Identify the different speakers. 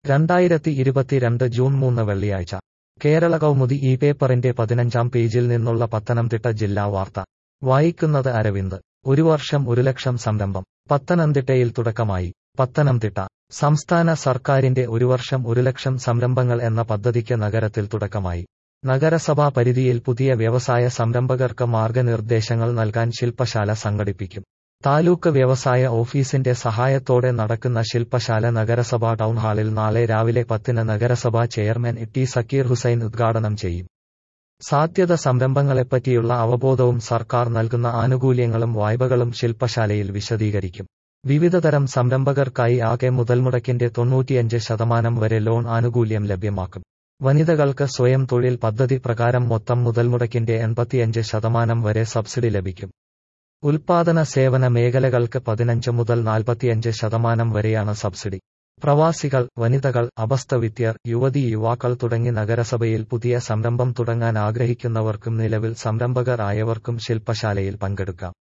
Speaker 1: രണ്ടായിരത്തി ഇരുപത്തിരണ്ട് ജൂൺ മൂന്ന് വെള്ളിയാഴ്ച കേരള കൗമുദി ഈ പേപ്പറിന്റെ പതിനഞ്ചാം പേജിൽ നിന്നുള്ള പത്തനംതിട്ട ജില്ലാ വാർത്ത വായിക്കുന്നത് അരവിന്ദ് ഒരു വർഷം ഒരു ലക്ഷം സംരംഭം പത്തനംതിട്ടയിൽ തുടക്കമായി പത്തനംതിട്ട സംസ്ഥാന സർക്കാരിന്റെ ഒരു വർഷം ഒരു ലക്ഷം സംരംഭങ്ങൾ എന്ന പദ്ധതിക്ക് നഗരത്തിൽ തുടക്കമായി നഗരസഭാ പരിധിയിൽ പുതിയ വ്യവസായ സംരംഭകർക്ക് മാർഗനിർദ്ദേശങ്ങൾ നൽകാൻ ശില്പശാല സംഘടിപ്പിക്കും താലൂക്ക് വ്യവസായ ഓഫീസിന്റെ സഹായത്തോടെ നടക്കുന്ന ശില്പശാല നഗരസഭാ ടൗൺഹാളിൽ നാളെ രാവിലെ പത്തിന് നഗരസഭാ ചെയർമാൻ ടി സക്കീർ ഹുസൈൻ ഉദ്ഘാടനം ചെയ്യും സാധ്യത സംരംഭങ്ങളെപ്പറ്റിയുള്ള അവബോധവും സർക്കാർ നൽകുന്ന ആനുകൂല്യങ്ങളും വായ്പകളും ശില്പശാലയിൽ വിശദീകരിക്കും വിവിധതരം സംരംഭകർക്കായി ആകെ മുതൽമുടക്കിന്റെ തൊണ്ണൂറ്റിയഞ്ച് ശതമാനം വരെ ലോൺ ആനുകൂല്യം ലഭ്യമാക്കും വനിതകൾക്ക് സ്വയം തൊഴിൽ പദ്ധതി പ്രകാരം മൊത്തം മുതൽമുടക്കിന്റെ എൺപത്തിയഞ്ച് ശതമാനം വരെ സബ്സിഡി ലഭിക്കും ഉൽപാദന സേവന മേഖലകൾക്ക് പതിനഞ്ച് മുതൽ നാൽപ്പത്തിയഞ്ച് ശതമാനം വരെയാണ് സബ്സിഡി പ്രവാസികൾ വനിതകൾ അപസ്തവിത്യർ യുവതി യുവാക്കൾ തുടങ്ങി നഗരസഭയിൽ പുതിയ സംരംഭം തുടങ്ങാൻ ആഗ്രഹിക്കുന്നവർക്കും നിലവിൽ സംരംഭകർ ആയവർക്കും ശില്പശാലയിൽ പങ്കെടുക്കാം